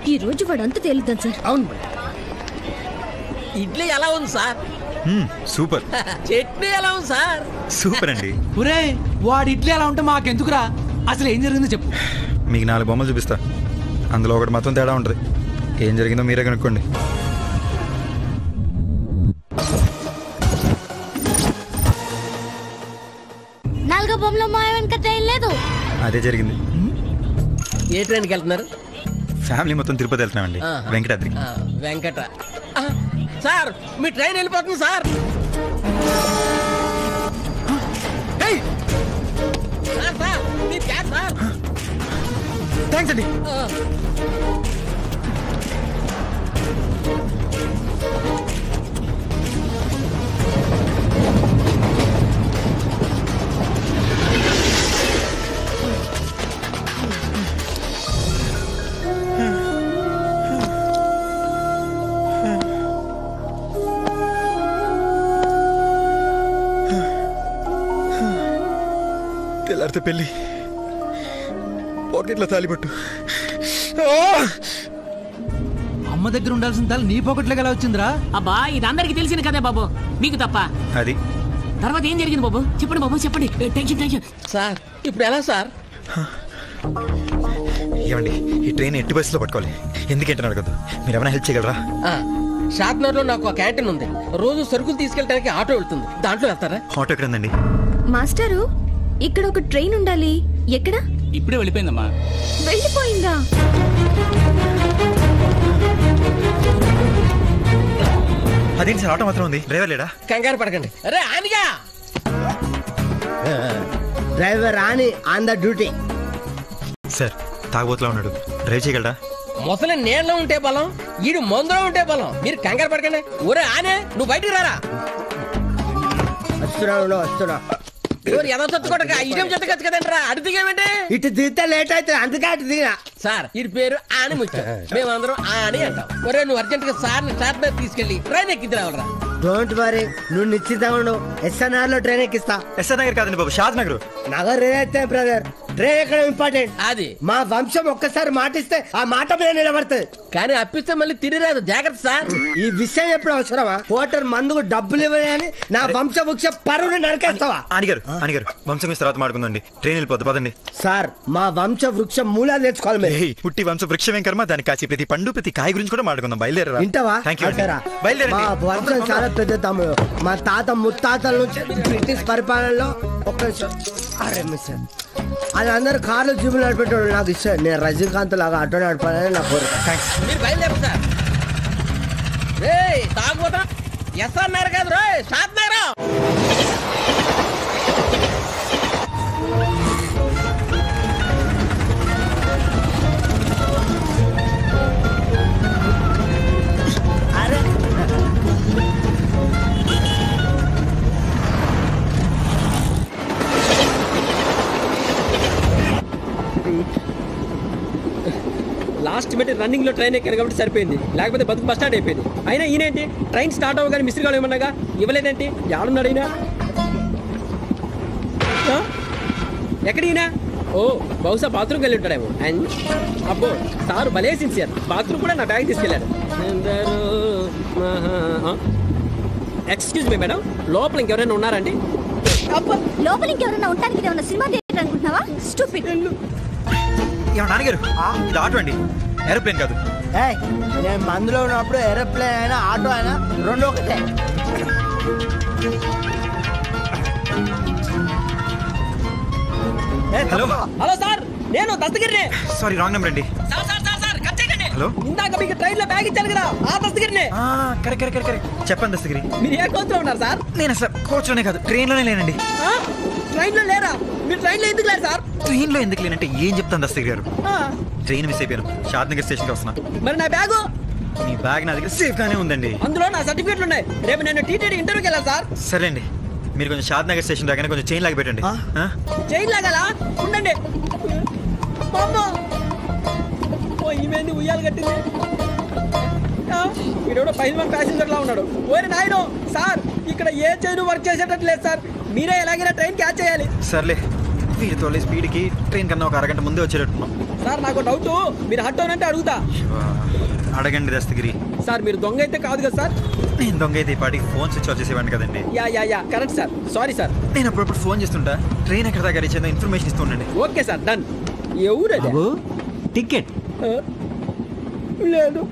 ఈ రోజు వాడు అంత తేలుద్దాం సార్ అవును మేడం ఇడ్లీ ఎలా ఉంది సార్ మ్మ్, సూపర్ చట్నీ ఎలా ఉంది సార్ సూపర్ అండి ఒరే వాడి ఇడ్లీ అలా ఉంటే మాకెందుకురా అసలు ఏం జరిగిందో చెప్పు మీకు నాలుగు బొమ్మలు చూపిస్తా అందులో ఒకటి మాత్రం తేడా ఉంటుంది ఏం జరిగిందో మీరే కనుక్కోండి నాలుగో బొమ్మలో మా వెనక ట్రైన్ లేదు అదే జరిగింది ఏ ట్రైన్కి వెళ్తున్నారు ఫ్యామిలీ మొత్తం తిరుపతి వెళ్తున్నామండి ఆహా. వెంకటాద్రి ఆ, వెంకట ఆ, సార్ మీ ట్రైన్ వెళ్ళిపోతుంది సార్ సార్ సార్ మీ క్యాబ్ సార్ థ్యాంక్స్ అండి ఆ, తెల్లారితే పెళ్ళి పాకెట్లో తాలిపట్టు అమ్మ దగ్గర ఉండాల్సిన తల నీ పొగట్లోకి ఎలా వచ్చిందిరా అబ్బా ఇది అందరికి తెలిసిన కదే బాబు మీకు తప్ప అది తర్వాత ఏం జరిగింది బాబు చెప్పండి బాబు చెప్పండి ఏ, టెన్షన్ టెన్షన్ సార్ ఇప్పుడు ఎలా సార్ ఏమండి ఈ ట్రైన్ ఎట్టి బస్సులో పట్టుకోవాలి ఎందుకంటే అడగద్దు మీరు ఏమైనా హెల్ప్ చేయగలరా ఆ, షాద్నగర్ లో నాకు ఒక క్యాంటీన్ ఉంది రోజు సరుకులు తీసుకెళ్ళడానికి ఆటో వెళ్తుంది దాంట్లో వెళ్తారా ఆటో ఎక్కడ ఉందండి మాస్టారు ఇక్కడ ఒక ట్రైన్ ఉండాలి ఎక్కడ ఇప్పుడే వెళ్ళిపోయిందమ్మా వెళ్ళిపోయిందా అదేంటి సార్ ఆటో మాత్రం ఉంది డ్రైవర్ లేడా కంగారు పడకండి అరే ఆనిగా డ్రైవర్ రాని ఆన్ ద డ్యూటీ సార్ తాగబోతులా ఉన్నాడు డ్రైవ్ చేయగలరా ముసలి నీళ్ళలో ఉంటే బలం ఈడు మందులో ఉంటే బలం మీరు కంగారు పడకండి ఒరే ఆనే నువ్వు బయటికి రారా వస్తున్నాడు వస్తున్నా ఎవరు ఎదో చచ్చుకోటక ఇదేం చెత్తకొచ్చు కదండి రా అడి దిగేమంటే ఇటు దిగితే లేట్ అయితే అందుకే అటు దిగినా సార్ ఈ పేరు ఆని ముత్యం మేమందరం ఆని అంటాం ఒరే నువ్వు అర్జెంట్ గా సార్ ని స్టార్ట్ మీద తీసుకెళ్లి ట్రైన్ ఎక్కిద్ది రావాలరా డోంట్ వరీ నువ్వు నిశ్చితంగా ఉండు ఎస్ఎన్ఆర్ లో ట్రైన్ ఎక్కిస్తా ఎస్ఆర్ నగర్ కాదండి బాబు షాద్ నగర్ నగర్ ఏదైతే బ్రదర్ ట్రైన్ ఎక్కడ ఇంపార్టెంట్ అది మా వంశం ఒక్కసారి మాటిస్తే ఆ మాట మీద నిలబడుతుంది కానీ అప్పిస్తే మళ్ళీ తిరిగిరాదు జాగ్రత్త సార్ ఈ విషయం ఎప్పుడు అవసరమా హోటల్ మందుకు డబ్బులు ఇవ్వని నా వంశ వృక్ష పరువుని నరికేస్తావా ఆనిగారు ఆనిగారు వంశం మీద తర్వాత మాడుకుందండి ట్రైన్ వెళ్ళిపోద్ది పదండి సార్ మా వంశ వృక్షం మూలాలు తెచ్చుకోవాలి మీరు ఏయ్, పుట్టి వంశ వృక్షమేం కర్మ దాని కాచి ప్రతి పండు ప్రతి కాయ గురించి కూడా మాట్లాడుకుందాం బయలుదేరరా వింటావా థ్యాంక్ యూ అంటారా? మా బయలుదేరండి వంశం చాలా పెద్ద తమ్ముడు మా తాత ముత్తాతల నుంచి బ్రిటిష్ పరిపాలనలో ఒక్క నిమిషం. అరే మిస్ అది అందరు కార్లు జీబులు నడిపేటోడు నాకు ఇష్టం నేను రజనీకాంత్ లాగా ఆటో నడపాలని నా కోరిక మీరు బయలుదేరు సార్ రేయ్ తాగుపోతా ఎస్ అన్నారు కాదు రే Shadnagar last minute running లో ట్రైన్ ఎక్కాను కాబట్టి సరిపోయింది లేకపోతే బతుకు బస్ స్టార్ట్ అయిపోయింది అయినా ఈయనేంటి ట్రైన్ స్టార్ట్ అవ్వగానే మిస్త్రీ కావాలి ఏమన్నాగా ఇవ్వలేదేంటి ఎవడున్నాడు ఈయన ఆ? ఎక్కడ ఈయన ఓ బహుశా బాత్రూమ్కి వెళ్ళి ఉంటాడేమో అండ్ అబ్బో సారు భలే సిన్సియర్ బాత్రూమ్ కూడా నా బ్యాగ్ తీసుకెళ్ళాడు ఎందరో మహా- ఆ? ఎక్స్క్యూజ్ మీ మేడం లోపల ఇంకెవరైనా ఉన్నారండి అబ్బా లోపల ఇంకెవరన్నా ఉంటానికి ఏమన్నా సినిమా థియేటర్ అనుకుంటున్నావా స్టూపిడ్ ఏమన్నా నాన్నగారు ఇది ఆటో అండి ఏరోప్లేన్ కాదు ఏయ్, నేను మందులో ఉన్నప్పుడు ఏరోప్లేన్ అయినా ఆటో అయినా రెండు ఒకటే ఏ, హలో హలో సార్ నేను దస్తగిరినే సారీ రాంగ్ నెంబర్ అండి sir sir sir sir cut చేయకండి హలో ఇందాక మీకు ట్రైన్ లో బ్యాగ్ ఇచ్చాను కదా ఆ దస్తగిరినే కరెక్ట్ కరెక్ట్ కరెక్ట్ చెప్పండి దస్తగిరి మీరు ఏ కోచ్ లో ఉన్నారు సార్ నేను అసలు కోచ్లోనే కాదు ట్రైన్లోనే లేనండి ఆ? ట్రైన్ లో లేరా మీరు ట్రైన్ లో ఎందుకు లేరు సార్ ట్రైన్లో ఎందుకు లేనంటే ఏం చెప్తాను దస్తగిరి గారు ఆ, ట్రైన్ మిస్ అయిపోయాను షాద్ నగర్ స్టేషన్కి వస్తున్నా మరి నా బ్యాగు మీ బ్యాగ్ నా దగ్గర సేఫ్ గానే ఉందండి అందులో నా సర్టిఫికెట్లు ఉన్నాయి రేపు నేను టీటీడీ ఇంటర్వ్యూకి వెళ్ళాలి సార్ సరే అండి మీరు కొంచెం షాద్ నగర్ స్టేషన్ రాగానే కొంచెం చైన్ లాగి పెట్టండి ఆ? ఆ? చైన్ లాగాలా ఉండండి అమ్మో ఓ ఈమెంది ఉయ్యాలు కట్టింది ఆ, వీడెవడో పైన మన ప్యాసింజర్ లా ఉన్నాడు ఓరే నాయుడు సార్ ఇక్కడ ఏ చైన్ వర్క్ చేసేటట్టు లేదు సార్ మీరే ఎలాగైనా ట్రైన్ క్యాచ్ చేయాలి సర్లే వీరితో స్పీడ్కి ట్రైన్ కన్నా ఒక అరగంట ముందే వచ్చేటట్టున్నాం సార్ నాకు డౌట్ మీరు హట్ అంటే అడుగుతా శివా, అడగండి దస్తగిరి సార్ మీరు దొంగ అయితే కాదు కదా సార్ నేను దొంగ అయితే ఈ పాటికి ఫోన్ స్విచ్ ఆఫ్ చేసేవాడిని కదండి yeah yeah yeah correct sir sorry sir నేను అప్పుడప్పుడు ఫోన్ చేస్తుంటా ట్రైన్ ఎక్కడ దాకా రీచ్ అయిందో ఇన్ఫర్మేషన్ ఇస్తూ ఉండండి ఓకే సార్ డన్ ఎవరు బాబు టికెట్ లేదు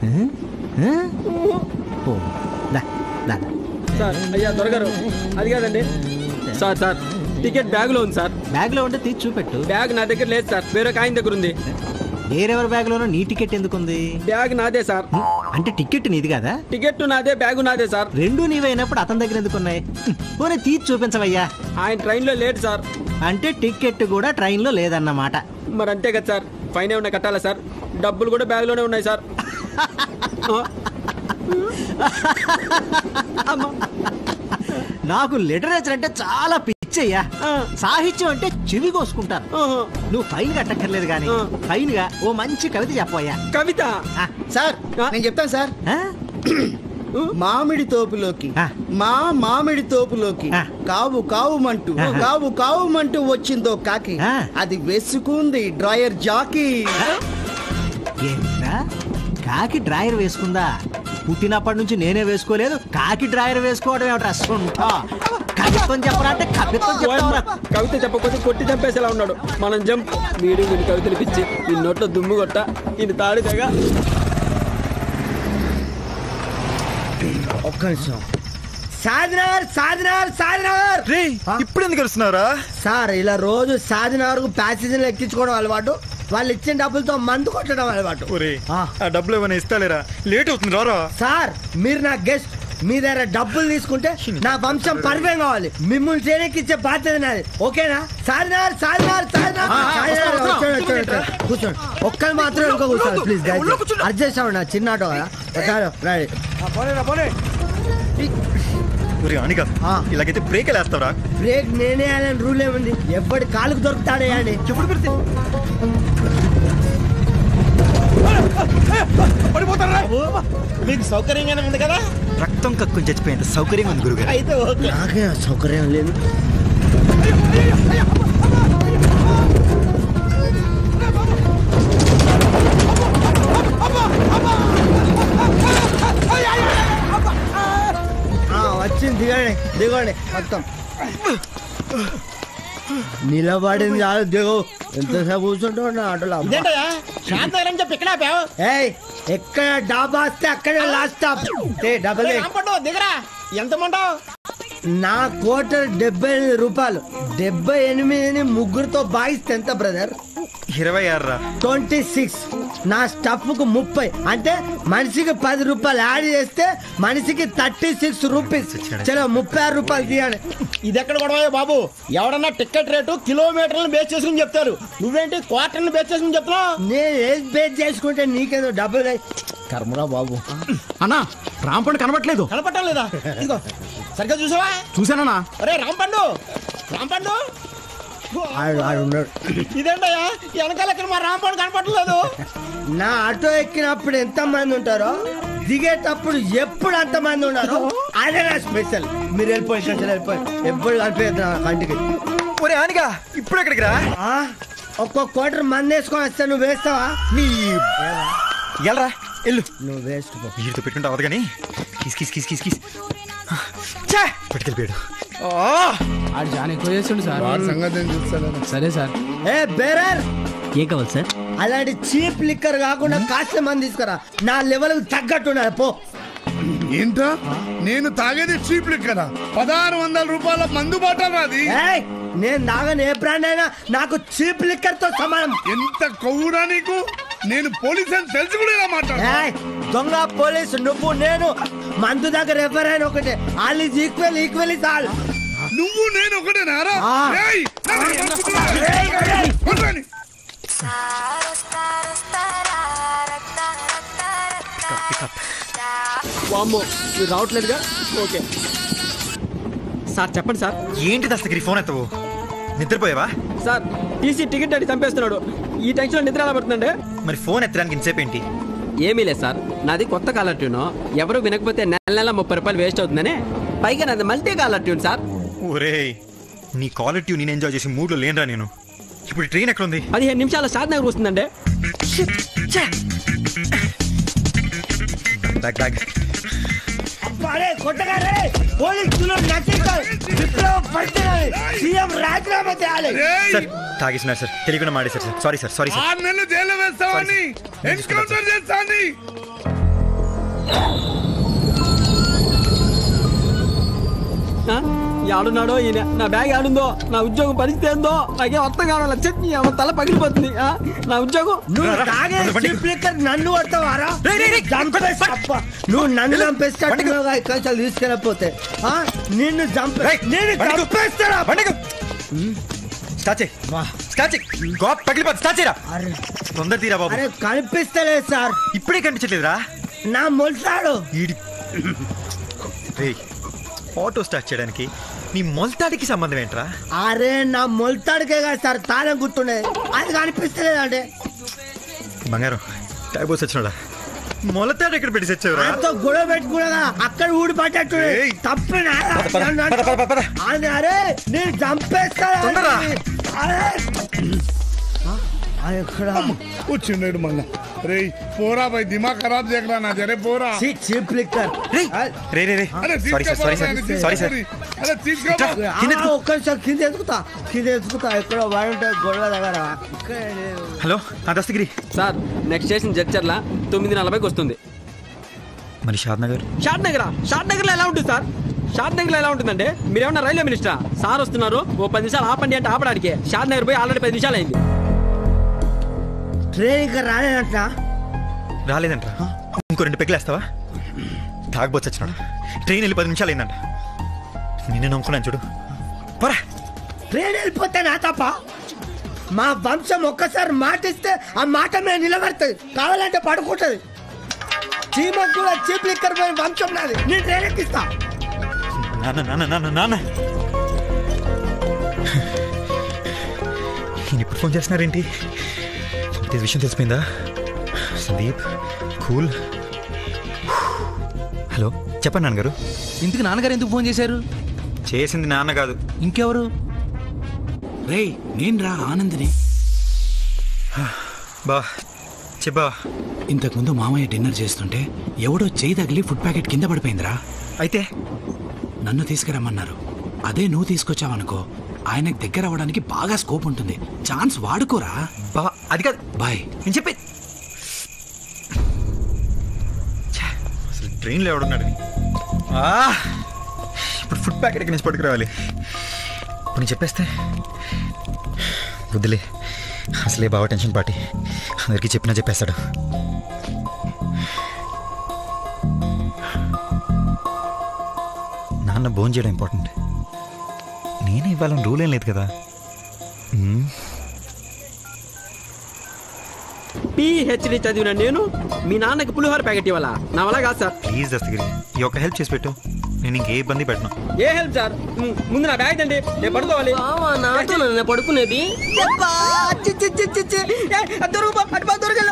ఓ దా, దా, దా. సార్ అయ్యా దొరగారు అది కాదండి సార్ సార్ టికెట్ బ్యాగ్ లో ఉంది సార్ బ్యాగ్ లో ఉంటే తీసి చూపెట్టు బ్యాగ్ నా దగ్గర లేదు సార్ వేరే కాయిన్ దగ్గర ఉంది వేరెవరి బ్యాగ్ లోనో నీ టికెట్ ఎందుకుంది బ్యాగ్ నాదే సార్ హ్మ్, అంటే టికెట్ నీది కదా టికెట్ నాదే బ్యాగ్ నాదే సార్ రెండు నీవైనప్పుడు అతని దగ్గర ఎందుకున్నాయి హ్మ్, పోనీ తీసి చూపించవయ్యా ఆయన ట్రైన్ లో లేట్ సార్ అంటే టికెట్ కూడా ట్రైన్ లో లేదన్నమాట మరి అంతే కదా సార్ ఫైన్ ఏమన్నా కట్టాలా సార్ డబ్బులు కూడా బ్యాగ్ లోనే ఉన్నాయి సార్ నాకు లిటరేచర్ అంటే చాలా పిచ్చయ్యా సాహిత్యం అంటే చెవి కోసుకుంటాను ఆహా. నువ్వు ఫైన్ కట్టక్కర్లేదు కానీ ఆ. ఫైన్ గా ఓ మంచి కవిత చెప్పవయ్యా కవిత ఆ, సార్ ఆ? నేను చెప్తాను సార్ ఆ? మామిడి తోపులోకి ఆ. మా మామిడి తోపులోకి ఆ. కావు కావుమంటూ ఆహా. కావు కావుమంటూ వచ్చిందో కాకి ఆ. అది వేసుకుంది డ్రాయర్ జాకీ ఏంట్రా కాకి డ్రాయర్ వేసుకుందా పుట్టినప్పటి నుంచి నేనే వేసుకోలేదు కాకి డ్రాయర్ వేసుకోవడం ఏమిట్రా సొంట కవిత్వం చెప్పరా అంటే కవిత్వం చెప్తావురా కవిత చెప్పకపోతే కొట్టి చంపేసేలా ఉన్నాడు మనం జంప్ వీడు వీడి కవితలు పిచ్చి ఈ నోట్లో దుమ్ము కొట్ట ఈయన తాడు తెగ ఒక్క నిమిషం సాధనార్ సాధనార్ సాధనార్ రే ఇప్పుడు ఎందుకు వస్తున్నారా సార్ ఇలా రోజు సాధనార్ ప్యాసేజీలు ఎక్కించుకోవడం అలవాటు వాళ్ళు ఇచ్చిన డబ్బులతో మందు కొట్టడం అలవాటు ఒరే ఆ. ఆ డబ్బులు ఏమైనా ఇస్తాలేరా లేట్ అవుతుంది రారా సార్ మీరు నా గెస్ట్ మీ దగ్గర డబ్బులు తీసుకుంటే నా వంశం పరివేం కావాలి మిమ్మల్ని చేయడానికి ఇచ్చే బాధ్యత నాది ఓకేనా సాధనార్ సాధనార్ సాధనార్ సాధనార్, వచ్చాడు, వచ్చాడు, వచ్చాడు. కూర్చోండి ఒక్కరు మాత్రం ఇంకో కూర్చోండి ప్లీజ్ అడ్జస్ట్ అవ్వండి నా చిన్న ఆటో కదా వచ్చాడు రైట్ ఒరే అనిగా ఆ. ఇలాగైతే బ్రేక్ వేస్తావరా బ్రేక్ నేనే అని రూల్ ఏముంది ఎప్పటి కాలుకు దొరుకుతాడే అని ఎప్పుడు పెడితే మీకు సౌకర్యంగానే ఉంది కదా రక్తం కక్కుని చచ్చిపోయేంత సౌకర్యంగా ఉంది గురుగారు అయితే ఓకే నాకే ఆ సౌకర్యం లేదు ఆ, వచ్చింది దిగండి దిగండి మొత్తం నిలబడింది చాలు దిగు ఎంతసేపు కూర్చుంటావు నా ఆటోలో అబ్బా. ఇదేంటయ్యా శాంతని చెప్పి ఇక్కడ ఆపావు ఏయ్ ఎక్కడ డాబా వస్తే అక్కడే last stop A double A. Rampandu దిగరా ఎంత మంటావు నా కోటర్ డెబ్బై ఎనిమిది రూపాయలు డెబ్బై ఎనిమిదిని ముగ్గురుతో భాగిస్తే ఎంత బ్రదర్ ఇరవై ఆరు రా ట్వంటీ సిక్స్ నా స్టఫ్ కు ముప్పై అంటే మనిషికి పది రూపాయలు యాడ్ చేస్తే మనిషికి థర్టీ సిక్స్ రూపీస్ చలో ముప్పై ఆరు రూపాయలు తీయండి ఇది ఎక్కడ గొడవ బాబు ఎవడన్నా టికెట్ రేటు కిలోమీటర్లను బేస్ చేసుకుని చెప్తారు నువ్వేంటి క్వార్టర్ని బేస్ చేసుకుని చెప్తున్నావు నేను ఏది బేస్ చేసుకుంటే నీకేదో డబ్బులు రాయి. కర్మరా బాబు అన్నా రాంపండు కనబట్లేదు కనపడటం లేదా ఇదిగో సరిగ్గా చూసావా చూసానన్నా అరే రాంపండు రాంపండు ఆడు ఆడు ఉన్నాడు ఇదేంటయ్యా వెనకాల ఎక్కడ మా రాంపండు కనపడలేదు నా ఆటో ఎక్కినప్పుడు ఎంత మంది ఉంటారో దిగేటప్పుడు ఎప్పుడు అంత మంది ఉన్నారు అదే నా స్పెషల్ మీరు వెళ్ళిపోయి ఇక్కడ వెళ్ళిపోయి ఎప్పుడు కనిపించదు నా కంటికి ఒరే ఆనిగా ఇప్పుడు ఎక్కడికి రా ఆ, ఒక్క క్వార్టర్ మంది వేసుకొని వస్తే నువ్వు వేస్తావా నీ ఎల్రా ఎల్లు నువ్వు వేస్ట్ పో. వీరితో పెట్టుకుంటే అవదు కానీ keys keys keys keys keys ఛే! పట్టుకెళ్ళిపోయాడు ఆడు చాలా ఎక్కువ చేస్తుండు సార్ సరే సార్ ఏ బేరర్ ఏ కావాలి సార్ అలాంటి చీప్ లిక్కర్ కాకుండా కాస్త మంది తీసుకురా నా లెవెల్ తగ్గట్టు ఉండాలి, పో ఏంటా నేను తాగేది చీప్ లిక్కరా పదహారు వందల రూపాయల మందు బాటల్ నాది ఏయ్, నేను తాగని ఏ బ్రాండ్ అయినా నాకు చీప్ లిక్కర్ తో సమానం ఎంత కొవ్వురా నీకు నేను పోలీస్ అని తెలిసి కూడా ఇలా మాట్లాడు ఏయ్, దొంగ పోలీసు నువ్వు నేను మందు దగ్గర ఎవరైనా ఒకటే all is equal equal is all నువ్వు నేను ఒకటే నారా ఆ. ఏయ్, నన్ను పట్టుకురా. పట్టుకోండి. వామ్మో మీరు రావట్లేదుగా ఓకే సార్ చెప్పండి సార్ ఏంటి దస్తగిరి ఫోన్ ఎత్తవు నిద్రపోయావా సార్ టీసీ టికెట్ అడిగి చంపేస్తున్నాడు ఈ టెన్షన్ నిద్ర ఎలా పడుతుందండి మరి ఫోన్ ఎత్తడానికి ఇంతసేపు ఏంటి ఏమీ లేదు సార్ నాది కొత్త కాలర్ ట్యూన్ ఎవరు వినకపోతే నెల నెల ముప్పై రూపాయలు వేస్ట్ అవుతుందని పైగా నాది మల్టీ కాలర్ ట్యూన్ సార్ ఒరేయ్ నీ క్వాలిటీ నేను ఎంజాయ్ చేసి మూడ్లో లేనరా నేను ఇప్పుడు ట్రైన్ ఎక్కడ ఉంది పదిహేను నిమిషాల షాద్ నగర్ వస్తుందండి బ్యాగ్ బ్యాగ్ అరే కొట్టగారే పోలీసులు నచ్చింటారు విప్లవం పడుతున్నది సీఎం రాజీనామా చేయాలి రేయ్, సార్ తాగేసినారు సార్ తెలియకుండా మాడేశారు sir sorry sir sorry sir ఆరు నెలలు జైల్లో వేస్తావని Sorry, sir. ఎన్కౌంటర్ చేస్తాని ఆడున్నాడో ఈయన నా బ్యాగ్ ఆడుందో నా ఉద్యోగం పరిస్థితి ఏందో నాకేం అర్థం కావాల చట్నీ ఆమె తల పగిలిపోతుంది ఆ? నా ఉద్యోగం నువ్వు రా, రా. తాగే ముందు బండి. చీప్ లిక్కర్ నన్ను కొడతావారా రేయ్, రేయ్, రేయ్. చంపేస్తా అప్ప. నువ్వు నన్ను చంపేస్తాట్టుగా ఇక్కడ తీసుకెళ్ళకపోతే ఆ? నిన్ను చంపే రేయ్, నేను బండికు. చంపేస్తాడా బండికు. స్టార్ట్ చేయి స్టార్ట్ చేయి గోప్ పగిలిపోతుంది స్టార్ట్ చేయరా అరే తొందర తీరా బాబు అరే కనిపిస్తలేదు సార్ ఇప్పుడే కనిపించట్లేదురా నా మొలతాడు ఈడి రేయ్ ఆటో స్టార్ట్ చేయడానికి నీ మొలతాడికి సంబంధం ఏంట్రా అరే నా మొలతాడికే కదా సార్ తాళం గుర్తుండే అది కనిపిస్తలేదు అంటే బంగారం టైబోస్ వచ్చినాడా మొలతాడు ఎక్కడ పెట్టి తెచ్చావురా అంత గొడవ పెట్టుకున్నా అక్కడ ఊడి పట్టట్టు ఏయ్. తప్పినా పద, పద, పద, పద, పద. అరే నేను చంపేస్తా తొందరరా. అరే ఆ, ఆ, ఎక్కడ వచ్చిండడు మళ్ళా రేయ్ పోరా భాయ్ దిమాగ్ ఖరాబ్ చేయకరా నా జరే పోరా చీ చీప్ లిక్కర్ రేయ్ రే రే రే అరే sorry sir sorry sir sorry sir అరే తీసుకో ఒక్కసారి కింద ఎత్తుకుతా కింద ఎత్తుకుతా ఎక్కడ వాడుంటే గొడవ దగ్గర ఇక్కడ లేదు. హలో ఆ Dastagiri sir next station Jadcherla తొమ్మిది నలభైకి వస్తుంది మరి షాద్ నగర్ షాద్ నగర్ షాద్ నగర్ లో ఎలా ఉంటుంది సార్ షాద్ నగర్ లో ఎలా ఉంటుందంటే మీరేమన్నా రైల్వే మినిస్టర్ సార్ వస్తున్నారు ఓ పది నిమిషాలు ఆపండి అంటే ఆపడానికి షాద్ నగర్ పోయి ఆల్రెడీ పది నిమిషాలు అయింది ట్రైన్ ఇంకా రాలేదంట రాలేదంట ఇంకో రెండు పెగ్గులు వేస్తావా తాగబోచ్చు వచ్చినాడు ట్రైన్ వెళ్ళి పది నిమిషాలు అయిందంట నిన్ను నమ్ముకున్నాను చూడు పోరా ట్రైన్ వెళ్ళిపోతే నా తప్ప మా వంశం ఒక్కసారి మాటిస్తే ఆ మాట మీద నిలబడుతుంది కావాలంటే పడుకుంటది చీమకు కూడా చీప్ లిక్కర్ పోయిన వంశం నాది నేను ట్రైన్ ఎక్కిస్తా నాన్న నాన్న నాన్న నాన్న ఈయన ఇప్పుడు ఫోన్ చేస్తున్నారేంటి ఇది విషయం తెలిసిపోయిందా సందీప్ కూల్ హలో చెప్పండి నాన్నగారు ఇంటికి నాన్నగారు ఎందుకు ఫోన్ చేశారు చేసింది నాన్న కాదు ఇంకెవరు రేయ్ నేను రా ఆనందిని బా చెప్పా ఇంతకుముందు మామయ్య డిన్నర్ చేస్తుంటే ఎవడో చేయి తగిలి ఫుడ్ ప్యాకెట్ కింద పడిపోయిందిరా అయితే నన్ను తీసుకురమ్మన్నారు అదే నువ్వు తీసుకొచ్చావనుకో ఆయనకు దగ్గర అవ్వడానికి బాగా స్కోప్ ఉంటుంది ఛాన్స్ వాడుకోరా బా అది కాదు బాయ్ నేను చెప్పే ఛే, అసలు ట్రైన్లో ఎవడున్నాడు ఆ, ఇప్పుడు ఫుడ్ ప్యాకెట్ ఎక్కడి నుంచి పట్టుకురావాలి ఇప్పుడు నేను చెప్పేస్తే వద్దులే అసలే బాగా టెన్షన్ పాటి అందరికీ చెప్పినా చెప్పేస్తాడు నాన్న భోజనం చేయడం ఇంపార్టెంట్ నేనే ఇవ్వాలని రూల్ ఏం లేదు కదా మ్మ్. పిహెచ్డి చదివిన నేను మీ నాన్నకి పులిహోర ప్యాకెట్ ఇవ్వాలా నా వల్ల కాదు సార్ ప్లీజ్ దస్తగిరి ఈ ఒక్క హెల్ప్ చేసి పెట్టు నేను ఇంకే ఇబ్బంది పెట్టను ఏ హెల్ప్ సార్ ము- ముందు నా బ్యాగ్ తండి నేను పడుకోవాలి నాతో నన్ను పడుకునేది చెప్పా, చి, చి, చి, చి, చి. ఏ, దొరుకు పో, అటు పో, దొరకలు.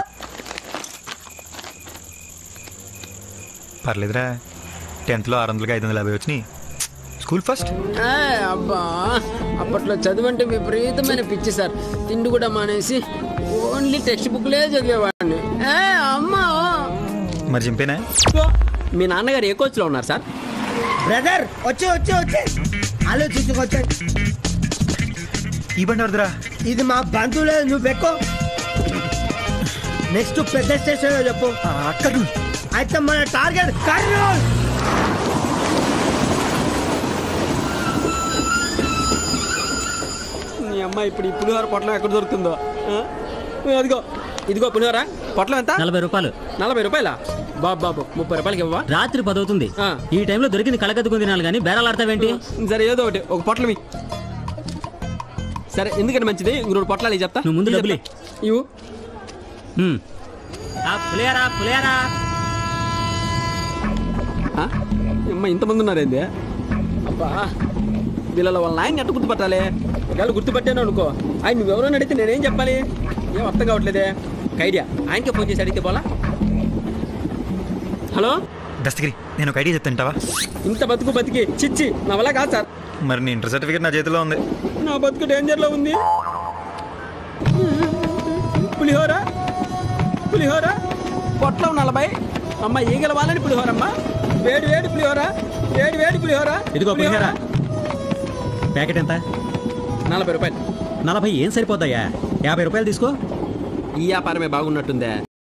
పర్లేదురా టెన్త్లో ఆరు వందలకి ఐదు వందల యాభై వచ్చినాయి స్కూల్ ఫస్ట్ ఏ, అబ్బా అప్పట్లో చదువు అంటే విపరీతమైన పిచ్చి సార్ తిండి కూడా మానేసి ఓన్లీ టెక్స్ట్ బుక్లే చదివేవాడిని ఏ అమ్మా మరి చింపేనా మీ నాన్నగారు ఏ కోచ్లో ఉన్నారు సార్ బ్రదర్ వచ్చి వచ్చి వచ్చి ఆలోచించుకొచ్చా ఈ బండి వరదరా ఇది మా బంధువులే నువ్వు ఎక్కువ నెక్స్ట్ పెద్ద స్టేషన్ చెప్పు అక్కడ అయితే మన టార్గెట్ కర్నూలు మీ అమ్మ ఇప్పుడు ఈ పులిహోర పొట్లం ఎక్కడ దొరుకుతుందో ఆ? అదిగో ఇదిగో పులిహోర పొట్లం ఎంత నలభై రూపాయలు నలభై రూపాయల బాబు బాబు ముప్పై రూపాయలకి ఇవ్వవా రాత్రి పదవుతుంది ఆ. ఈ టైంలో దొరికింది కలకత్తుకుని తినాలి కానీ బేరాలాడతావేంటి సరే ఏదో ఒకటి ఒక పొట్లం ఇ. సరే ఎందుకంటే మంచిది ఇంక రెండు పొట్లాలు ఇవి చెప్తా నువ్వు ముందు ఇవి డబ్బులు చెప్తా. ఇవ్వు హ్మ్. ఆ, పులిహారా పులిహారా ఆ? ఈ అమ్మ ఇంతమంది ఉన్నారేంది అబ్బా వీళ్ళ వాళ్ళ నాయన్ని ఎట్ట గుర్తుపట్టాలి ఒకవేళ గుర్తుపట్టాను అనుకో ఆయన నువ్వెవరో అడిగితే నేనేం చెప్పాలి ఏం అర్థం కావట్లేదే ఒక ఐడియా ఆయనకే ఫోన్ చేసి అడిగితే పోలా హలో దస్తగిరి నేను ఒక ఐడియా చెప్తాంటావా ఇంత బతుకు బతికి చిచ్చి నా వల్ల కాదు సార్ మరి నీ ఇంటర్ సర్టిఫికేట్ నా చేతిలో ఉంది నా బతుకు డేంజర్లో ఉంది పులిహోర పులిహోర పొట్లం నలభై అమ్మ ఈగల వాళ్ళని పులిహోరమ్మ వేడి వేడి పులిహోర వేడి వేడి పులిహోర ఇదిగో పులిహోర ప్యాకెట్ ఎంత నలభై రూపాయలు నలభై ఏం సరిపోతాయా యాభై రూపాయలు తీసుకో ఈ వ్యాపారమే బాగున్నట్టుందే